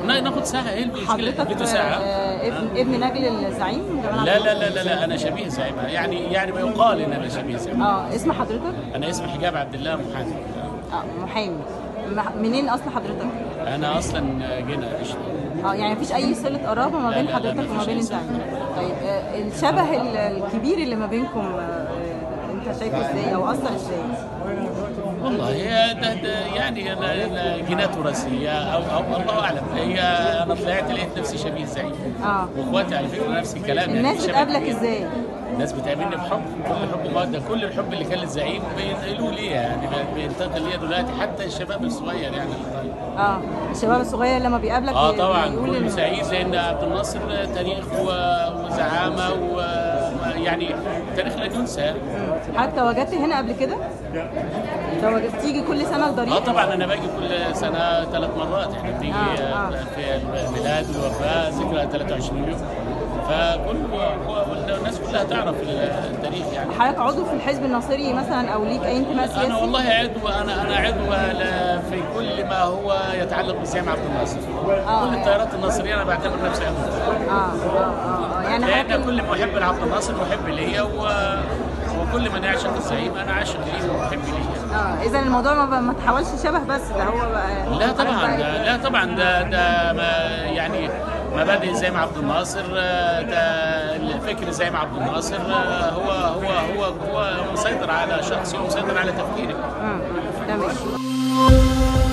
نا- ناخد ساعه ايه المشكله حضرتك اديته ساعه آه، ابن ابن نجل الزعيم جمال لا عبد لا لا لا, لا انا شبيه زعيم يعني يعني ما يقال ان انا شبيه زعيم اه اسم حضرتك انا اسمي حجاب عبد الله محامي اه محامي مح- منين اصل حضرتك؟ انا اصلا جنا قشطه اه يعني مفيش اي صله قرابه ما لا، بين لا، لا، حضرتك مفيش وما أي بين صلة. الزعيم طيب آه، الشبه ال- الكبير اللي ما بينكم آه، انت شايفه ازاي او اثر ازاي؟ والله هي ده, ده يعني أنا- أنا جينات وراثيه او او الله اعلم هي انا طلعت لقيت نفسي شبيه زعيم اه واخواتي على فكره نفس الكلام يعني الناس شبه بتقابلك كبير. ازاي؟ الناس بتقابلني بحب كل حب وموده كل الحب اللي كان للزعيم بينقلوه ليا يعني بينتقل ليا دلوقتي حتى الشباب الصغير يعني اه الشباب الصغير لما بيقابلك اه بي- طبعا بيقول كله إن سعيد لان عبد الناصر تاريخ و- وزعامه ويعني تاريخ لا ينسى حضرتك تواجدت هنا قبل كده؟ تواجدت تيجي كل سنه اه الضريح؟ طبعا انا باجي كل سنه ثلاث مرات احنا بنيجي آه، آه. في الميلاد والوفاه ذكرى 23 يوم فكل الناس كلها تعرف التاريخ يعني حضرتك عضو في الحزب الناصري مثلا او ليك اي انتماء سياسي؟ انا والله عضو انا انا عضو ل- في كل ما هو يتعلق بزعيم عبد الناصر آه. كل التيارات الناصريه انا بعتبر نفسي عضو اه اه اه, آه. يعني لان حضرتك كل محب لعبد الناصر محب ليا و... وكل من يعشق الزعيم انا عاشق ليه ومحب ليه اه اذا الموضوع ما, ما تحولش شبه بس ده هو بقى لا طبعا حضرتك ده بقى- لا طبعا ده ده ما يعني مبادئ زعيم عبد الناصر آه، ده الفكر زعيم عبد الناصر آه، هو هو هو هو مسيطر على شخصي ومسيطر على تفكيري مم. تمام